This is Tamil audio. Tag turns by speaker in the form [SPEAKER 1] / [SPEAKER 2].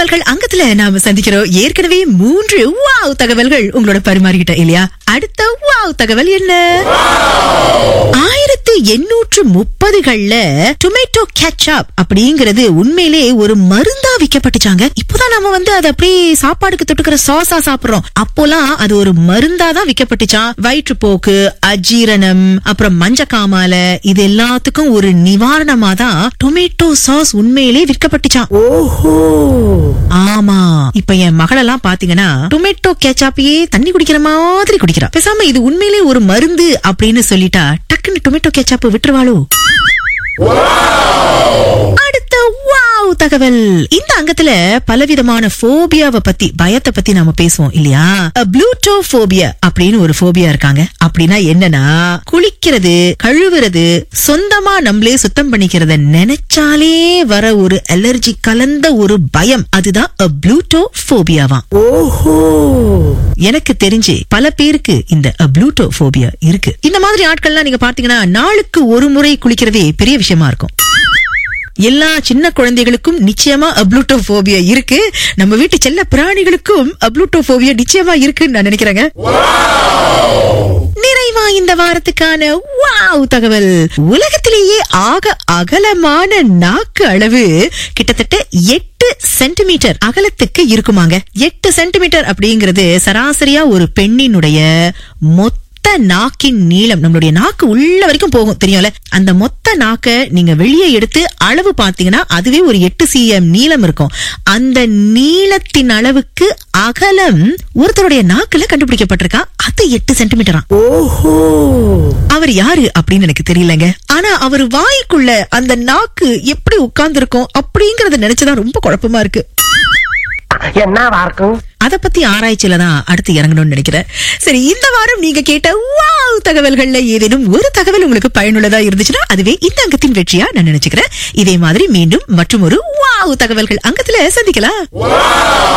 [SPEAKER 1] தகவல்கள் அங்கத்துல நாம சந்திக்கிறோம் ஏற்கனவே மூன்று வாவ் தகவல்கள் உங்களோட பரிமாறிக்கிட்ட இல்லையா அடுத்த வாவ் தகவல் என்ன ஆயிரத்தி எண்ணூற்று முப்பதுகள்ல டொமேட்டோ கேட்சப் அப்படிங்கிறது உண்மையிலே ஒரு மருந்தா விற்கப்பட்டுச்சாங்க இப்போதான் நம்ம வந்து அதை அப்படியே சாப்பாடுக்கு தொட்டுக்கிற சாஸா சாப்பிடுறோம் அப்போலாம் அது ஒரு மருந்தா தான் விற்கப்பட்டுச்சான் வயிற்றுப்போக்கு அஜீரணம் அப்புறம் மஞ்சக்காமால இது எல்லாத்துக்கும் ஒரு நிவாரணமா தான் டொமேட்டோ சாஸ் உண்மையிலே விற்கப்பட்டுச்சான் ஆமா இப்ப என் மகளெல்லாம் பாத்தீங்கன்னா டொமேட்டோ கேச்சாப்பையே தண்ணி குடிக்கிற மாதிரி குடிக்கிறா பேசாம இது உண்மையிலே ஒரு மருந்து அப்படின்னு சொல்லிட்டா டக்குன்னு டொமேட்டோ கேச்சாப்பு விட்டுருவாளோ அடுத்த வாவ் தகவல் இந்த அங்கத்துல பலவிதமான போபியாவை பத்தி பயத்தை பத்தி நாம பேசுவோம் இல்லையா ப்ளூட்டோபோபியா அப்படின்னு ஒரு போபியா இருக்காங்க அப்படின்னா என்னன்னா குளிக்கிறது கழுவுறது சொந்தமா நம்மளே சுத்தம் பண்ணிக்கிறத நினைச்சாலே வர ஒரு அலர்ஜி கலந்த ஒரு பயம் அதுதான் ப்ளூட்டோபோபியாவாம் எனக்கு தெரிஞ்சு பல பேருக்கு இந்த ப்ளூட்டோபோபியா இருக்கு இந்த மாதிரி ஆட்கள்லாம் நீங்க பாத்தீங்கன்னா நாளுக்கு ஒரு முறை குளிக்கிறதே பெரிய விஷயமா இருக்கும் எல்லா சின்ன குழந்தைகளுக்கும் நிச்சயமா அப்ளூட்டோபோபியா இருக்கு நம்ம வீட்டு செல்ல பிராணிகளுக்கும் அப்ளூட்டோபோபியா நிச்சயமா இருக்குன்னு நான் நினைக்கிறேங்க நிறைவா இந்த வாரத்துக்கான வாவ் தகவல் உலகத்திலேயே ஆக அகலமான நாக்கு அளவு கிட்டத்தட்ட எட்டு சென்டிமீட்டர் அகலத்துக்கு இருக்குமாங்க எட்டு சென்டிமீட்டர் அப்படிங்கிறது சராசரியா ஒரு பெண்ணினுடைய மொத்த நாக்கின் நீளம் நம்மளுடைய நாக்கு உள்ள வரைக்கும் போகும் தெரியும்ல அந்த மொத்த நாக்க நீங்க வெளியே எடுத்து அளவு பாத்தீங்கன்னா அதுவே ஒரு எட்டு சிஎம் நீளம் இருக்கும் அந்த நீளத்தின் அளவுக்கு அகலம் ஒருத்தருடைய நாக்குல கண்டுபிடிக்கப்பட்டிருக்கா அது எட்டு சென்டிமீட்டரா அவர் யாரு அப்படின்னு எனக்கு தெரியலங்க ஆனா அவர் வாய்க்குள்ள அந்த நாக்கு எப்படி உட்கார்ந்து இருக்கும் அப்படிங்கறத நினைச்சுதான் ரொம்ப குழப்பமா இருக்கு
[SPEAKER 2] என்னவா இருக்கும்
[SPEAKER 1] அத பத்தி ஆராய்ச்சியில தான் அடுத்து இறங்கணும்னு நினைக்கிறேன் சரி இந்த வாரம் நீங்க கேட்ட வாவ் தகவல்கள்ல ஏதேனும் ஒரு தகவல் உங்களுக்கு பயனுள்ளதா இருந்துச்சுன்னா அதுவே இந்த அங்கத்தின் வெற்றியா நான் நினைச்சுக்கிறேன் இதே மாதிரி மீண்டும் மற்றும் ஒரு வாவ் தகவல்கள் அங்கத்துல சந்திக்கலாம்